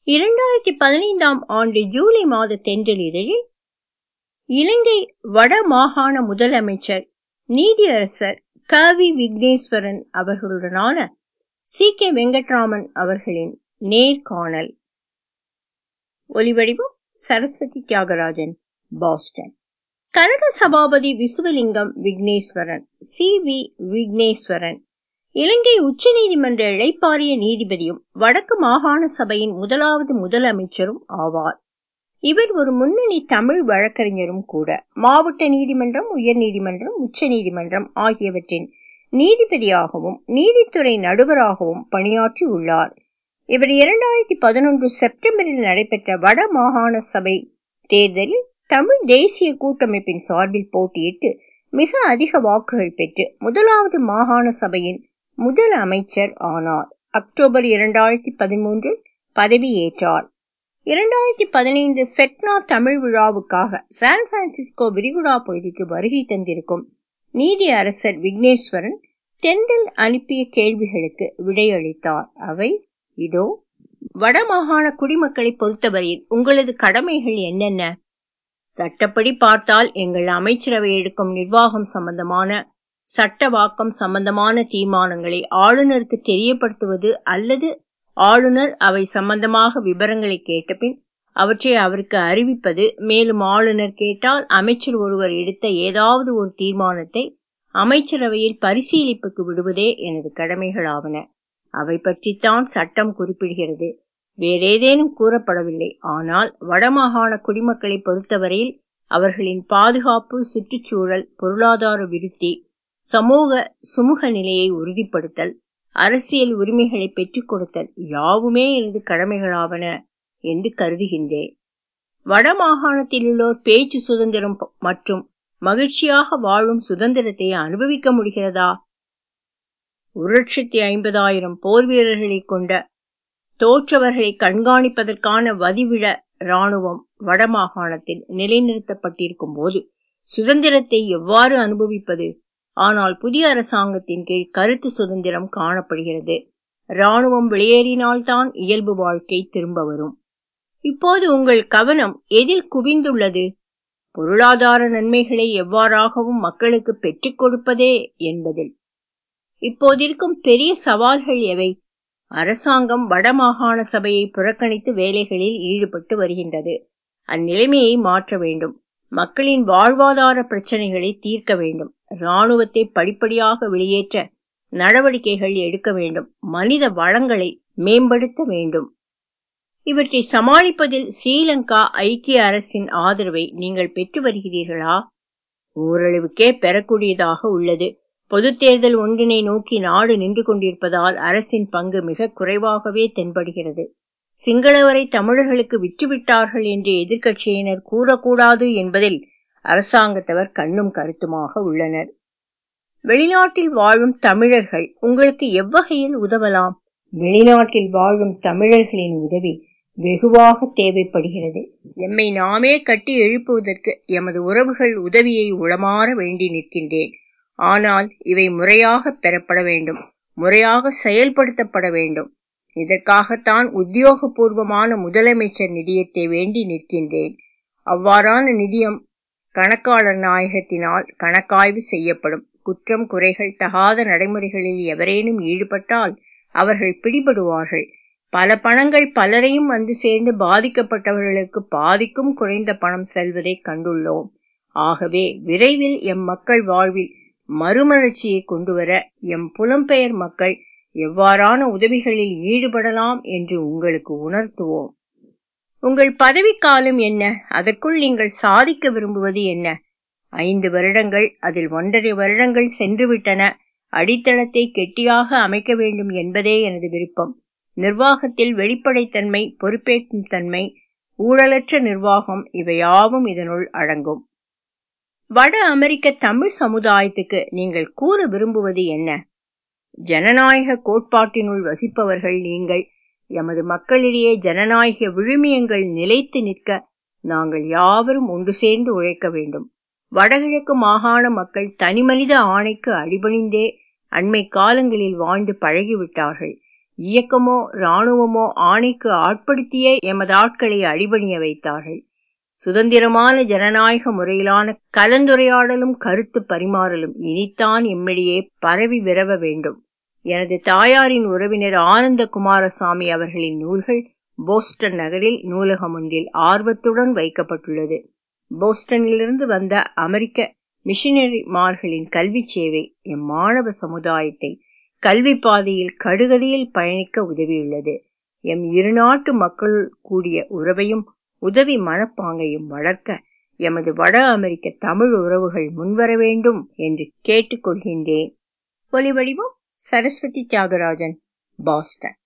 இரண்டாயிரத்தி பதினைந்தாம் ஆண்டு ஜூலை மாத தென்றல் இதழில் இலங்கை வட மாகாண முதலமைச்சர் நீதியரசர் க வி விக்னேஸ்வரன் அவர்களுடனான சி கே வெங்கட்ராமன் அவர்களின் நேர்காணல் ஒலிவடிவம் Saraswathi Thiagarajan Boston Kanaga Sabapathy Visuvalingam Wigneswaran C V Wigneswaran Ilangai உச்சநீதிமன்ற இழைப்பாரிய நீதிபதியும் வடக்கு மாகாண சபையின் முதலாவது முதலமைச்சரும் ஆவார் இவர் ஒரு முன்னணி தமிழ் வழக்கறிஞரும் கூட மாவட்ட நீதிமன்றம் உயர் நீதிமன்றம் உச்ச நீதிமன்றம் ஆகியவற்றின் நீதிபதியாகவும் நீதித்துறை நடுவராகவும் பணியாற்றி உள்ளார் இவர் இரண்டாயிரத்தி பதினொன்று செப்டம்பரில் நடைபெற்ற வட மாகாண சபை தேர்தலில் தமிழ் தேசிய கூட்டமைப்பின் சார்பில் போட்டியிட்டு மிக அதிக வாக்குகள் பெற்று முதலாவது மாகாண சபையின் முதல் அமைச்சர் ஆனார் அக்டோபர் இரண்டாயிரத்தி பதிமூன்றில் பதவியேற்றார் இரண்டாயிரத்தி பதினைந்து ஃபெட்னா தமிழ் விழாவுக்காக சான் பிரான்சிஸ்கோ விரிகுடா பகுதிக்கு வருகை தந்திருக்கும் நீதி அரசர் விக்னேஸ்வரன் தெண்டல் அனுப்பிய கேள்விகளுக்கு விடையளித்தார் அவை இதோ வடமாகாண குடிமக்களை பொறுத்தவரையில் உங்களது கடமைகள் என்னென்ன சட்டப்படி பார்த்தால் எங்கள் அமைச்சரவை எடுக்கும் நிர்வாகம் சம்பந்தமான சட்டவாக்கம் சம்பந்தமான தீர்மானங்களை ஆளுநருக்கு தெரியப்படுத்துவது அல்லது ஆளுநர் அவை சம்பந்தமாக விவரங்களை கேட்டபின் அவற்றை அவருக்கு அறிவிப்பது மேலும் ஆளுநர் கேட்டால் அமைச்சர் ஒருவர் எடுத்த ஏதாவது ஒரு தீர்மானத்தை அமைச்சரவையில் பரிசீலிப்புக்கு விடுவதே எனது கடமைகளாவன அவை பற்றித்தான் சட்டம் குறிப்பிடுகிறது வேறேதேனும் கூறப்படவில்லை ஆனால் வடமாகாண குடிமக்களை பொறுத்தவரையில் அவர்களின் பாதுகாப்பு சுற்றுச்சூழல் பொருளாதார விருத்தி சமூக சுமூக நிலையை உறுதிப்படுத்தல் அரசியல் உரிமைகளை பெற்றுக் கொடுத்தல் யாவுமே எனது கடமைகளாவன என்று கருதுகின்றேன் வடமாகாணத்திலுள்ளோர் பேச்சு சுதந்திரம் மற்றும் மகிழ்ச்சியாக வாழும் சுதந்திரத்தை அனுபவிக்க முடிகிறதா ஒரு லட்சத்தி ஐம்பதாயிரம் போர் வீரர்களை கொண்ட தோற்றவர்களை கண்காணிப்பதற்கான வதிவிட இராணுவம் வடமாகாணத்தில் நிலைநிறுத்தப்பட்டிருக்கும் போது சுதந்திரத்தை எவ்வாறு அனுபவிப்பது ஆனால் புதிய அரசாங்கத்தின் கீழ் கருத்து சுதந்திரம் காணப்படுகிறது இராணுவம் வெளியேறினால்தான் இயல்பு வாழ்க்கை திரும்ப வரும் இப்போது உங்கள் கவனம் எதில் குவிந்துள்ளது பொருளாதார நன்மைகளை எவ்வாறாகவும் மக்களுக்கு பெற்றுக் கொடுப்பதே என்பதில் இப்போதிருக்கும் பெரிய சவால்கள் எவை அரசாங்கம் வடமாகாண சபையை புறக்கணித்து வேலைகளில் ஈடுபட்டு வருகின்றது அந்நிலைமையை மாற்ற வேண்டும் மக்களின் வாழ்வாதார பிரச்சனைகளை தீர்க்க வேண்டும் இராணுவத்தை படிப்படியாக வெளியேற்ற நடவடிக்கைகள் எடுக்க வேண்டும் மனித வளங்களை மேம்படுத்த வேண்டும் இவற்றை சமாளிப்பதில் ஸ்ரீலங்கா ஐக்கிய அரசின் ஆதரவை நீங்கள் பெற்று வருகிறீர்களா ஓரளவுக்கே பெறக்கூடியதாக உள்ளது பொது தேர்தல் ஒன்றினை நோக்கி நாடு நின்று கொண்டிருப்பதால் அரசின் பங்கு மிக குறைவாகவே தென்படுகிறது சிங்களவரை தமிழர்களுக்கு விற்றுவிட்டார்கள் என்று எதிர்க்கட்சியினர் கூறக்கூடாது என்பதில் அரசாங்கத்தவர் கண்ணும் கருத்துமாக உள்ளனர் வெளிநாட்டில் வாழும் தமிழர்கள் உங்களுக்கு எவ்வகையில் உதவலாம் வெளிநாட்டில் வாழும் தமிழர்களின் உதவி வெகுவாக தேவைப்படுகிறது எம்மை நாமே கட்டி எழுப்புவதற்கு எமது உறவுகள் உதவியை உளமாற வேண்டி நிற்கின்றேன் ஆனால் இவை முறையாக பெறப்பட வேண்டும் முறையாக செயல்படுத்தப்பட வேண்டும் இதற்காகத்தான் உத்தியோகபூர்வமான முதலமைச்சர் நிதியத்தை வேண்டி நிற்கின்றேன் அவ்வாறான நிதியம் கணக்காளர் நாயகத்தினால் கணக்காய்வு செய்யப்படும் குற்றம் குறைகள் தகாத நடைமுறைகளில் எவரேனும் ஈடுபட்டால் அவர்கள் பிடிபடுவார்கள் பல பணங்கள் பலரையும் வந்து சேர்ந்து பாதிக்கப்பட்டவர்களுக்கு பாதிக்கும் குறைந்த பணம் செல்வதை கண்டுள்ளோம் ஆகவே விரைவில் எம் மக்கள் வாழ்வில் மறுமலர்ச்சியை கொண்டுவர எம் புலம்பெயர் மக்கள் எவ்வாறான உதவிகளில் ஈடுபடலாம் என்று உங்களுக்கு உணர்த்துவோம் உங்கள் பதவிக்காலம் என்ன அதற்குள் நீங்கள் சாதிக்க விரும்புவது என்ன ஐந்து வருடங்கள் அதில் ஒன்றரை வருடங்கள் சென்றுவிட்டன அடித்தளத்தை கெட்டியாக அமைக்க வேண்டும் என்பதே எனது விருப்பம் நிர்வாகத்தில் வெளிப்படைத்தன்மை பொறுப்பேற்கும் தன்மை ஊழலற்ற நிர்வாகம் இவையாவும் இதனுள் அடங்கும் வட அமெரிக்க தமிழ் சமுதாயத்துக்கு நீங்கள் கூற விரும்புவது என்ன ஜனநாயக கோட்பாட்டினுள் வசிப்பவர்கள் நீங்கள் எமது மக்களிடையே ஜனநாயக விழுமியங்கள் நிலைத்து நிற்க நாங்கள் யாவரும் ஒன்று சேர்ந்து உழைக்க வேண்டும் வடகிழக்கு மாகாண மக்கள் தனிமனித ஆணைக்கு அடிபணிந்தே அண்மை காலங்களில் வாழ்ந்து பழகிவிட்டார்கள் இயக்கமோ இராணுவமோ ஆணைக்கு ஆட்படுத்தியே எமது ஆட்களை அடிபணிய வைத்தார்கள் சுதந்திரமான ஜனநாயக முறையிலான கலந்துரையாடலும் கருத்து பரிமாறலும் இனித்தான் எம்மிடையே பரவி விரவ வேண்டும் எனது தாயாரின் உறவினர் ஆனந்த குமாரசாமி அவர்களின் நூல்கள் போஸ்டன் நகரில் நூலகம் ஒன்றில் ஆர்வத்துடன் வைக்கப்பட்டுள்ளது போஸ்டனிலிருந்து வந்த அமெரிக்க மிஷினரிமார்களின் கல்வி சேவை எம் மாணவ சமுதாயத்தை கல்வி பாதையில் கடுகதியில் பயணிக்க உதவியுள்ளது எம் இரு நாட்டு மக்கள் கூடிய உறவையும் உதவி மனப்பாங்கையும் வளர்க்க எமது வட அமெரிக்க தமிழ் உறவுகள் முன்வர வேண்டும் என்று கேட்டுக்கொள்கின்றேன் ஒலி வடிவம் சரஸ்வதி தியாகராஜன் பாஸ்டன்